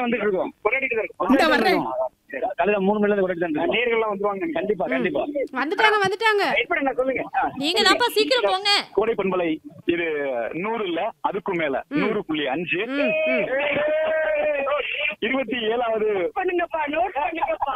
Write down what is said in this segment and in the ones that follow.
வந்துட்டு இருக்கோம் கொண்டாடிட்டு தான் இருக்கோம் இந்த வர்றேன். காலையில மூணு மணில இருந்து கொண்டாடி தான் இருக்கோம். நேர்கள்லாம் வந்துருவாங்க கண்டிப்பா கண்டிப்பா வந்துட்டாங்க வந்துட்டாங்க வெயிட் பண்ணுங்க சொல்லுங்க ஆ. நீங்க தான்ப்பா சீக்கிரம் போங்க கோடை பண்பலை இது நூறு இல்ல அதுக்கும் மேல நூறு புள்ளி அஞ்சு ம், ம். இருபத்தி ஏழாவது பண்ணுங்கப்பா நோட் பண்ணுங்கப்பா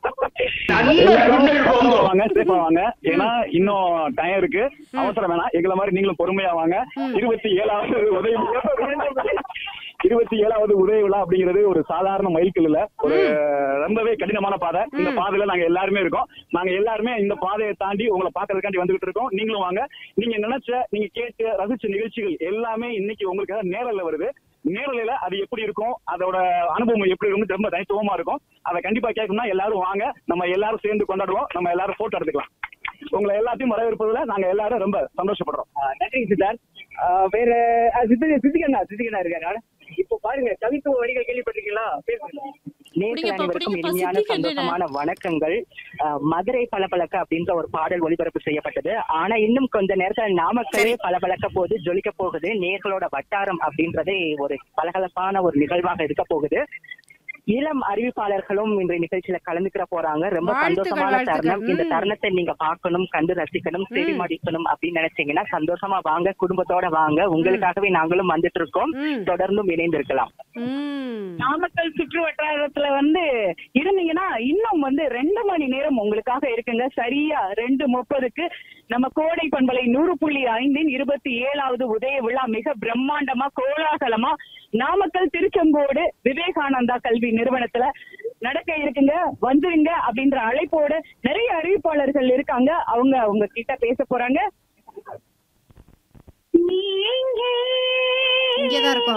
வாங்க சேஃபா வாங்க ஏன்னா இன்னும் டைம் இருக்கு அவசரம் வேணாம் எங்களை மாதிரி நீங்களும் பொறுமையா வாங்க இருபத்தி ஏழாவது உதவி இருபத்தி ஏழாவது உதவி விழா அப்படிங்கிறது ஒரு சாதாரண மைல்கல் இல்ல ஒரு ரொம்பவே கடினமான பாதை இந்த பாதையில நாங்க எல்லாருமே இருக்கோம் நாங்க எல்லாருமே இந்த பாதையை தாண்டி உங்களை பாக்குறதுக்காண்டி வந்துகிட்டு இருக்கோம் நீங்களும் வாங்க நீங்க நினைச்ச நீங்க கேட்டு ரசிச்ச நிகழ்ச்சிகள் எல்லாமே இன்னைக்கு உங்களுக்கு நேரல்ல வருது நேரலையில அது எப்படி இருக்கும் அதோட அனுபவம் எப்படி இருக்கும் ரொம்ப தனித்துவமா இருக்கும் அதை கண்டிப்பா கேட்கணும்னா எல்லாரும் வாங்க நம்ம எல்லாரும் சேர்ந்து கொண்டாடுவோம் நம்ம எல்லாரும் போட்டோ எடுத்துக்கலாம் உங்களை எல்லாத்தையும் வரவேற்பதுல நாங்க எல்லாரும் ரொம்ப சந்தோஷப்படுறோம் ஆ, நன்றிங்க சித்தார் ஆ, வேற ஆ, சித்தி சித்திகண்ணா சித்திகண்ணா இருக்காரு இப்போ பாருங்க கவித்துவ வரிகள் கேள்விப்பட்டிருக்கீங்களா பேசுங்க புடிங்கப்பா, நேர்கள் அனைவருக்கும் புடிங்கப்பா, இனிமையான சித்தி கேட்டுடுறேன். சந்தோஷமான வணக்கங்கள் அஹ், மதுரை பளபளக்க அப்படின்ற ஒரு பாடல் ஒளிபரப்பு செய்யப்பட்டது ஆனா இன்னும் கொஞ்ச நேரத்துல நாமக்கலே பளபளக்க போது ஜொலிக்க போகுது நேர்களோட வட்டாரம் அப்படின்றதே ஒரு பளபளப்பான ஒரு நிகழ்வாக இருக்க போகுது இளம் அறிவிப்பாளர்களும் இன்றைய நிகழ்ச்சியில கலந்துக்கிற போறாங்க ரொம்ப வாழ்த்துக்கள், சந்தோஷமான வாழ்த்துக்கள். தருணம் இந்த ம். தருணத்தை நீங்க பார்க்கணும் கண்டு ரசிக்கணும் செவி மடிக்கணும் அப்படின்னு நினைச்சீங்கன்னா சந்தோஷமா வாங்க குடும்பத்தோட வாங்க உங்களுக்காகவே நாங்களும் வந்துட்டு இருக்கோம் ம். தொடர்ந்தும் இணைந்திருக்கலாம் ம். நாமக்கல் சுற்று வட்டாரத்துல வந்து இருந்தீங்கன்னா இன்னும் வந்து ரெண்டு மணி நேரம் உங்களுக்காக இருக்குங்க சரியா ரெண்டு முப்பதுக்கு நம்ம கோடை பண்பலை நூறு புள்ளி ஐந்தின் இருபத்தி ஏழாவது உதய விழா மிக பிரம்மாண்டமா கோலாகலமா நாமக்கல் திருச்செங்கோடு விவேகானந்தா கல்வி நிறுவனத்துல நடக்க இருக்குங்க வந்துருங்க அப்படின்ற அழைப்போட நிறைய அறிவிப்பாளர்கள் இருக்காங்க அவங்க அவங்க கிட்ட பேச போறாங்க நீ எங்கே இங்கேதான் இருக்கோம்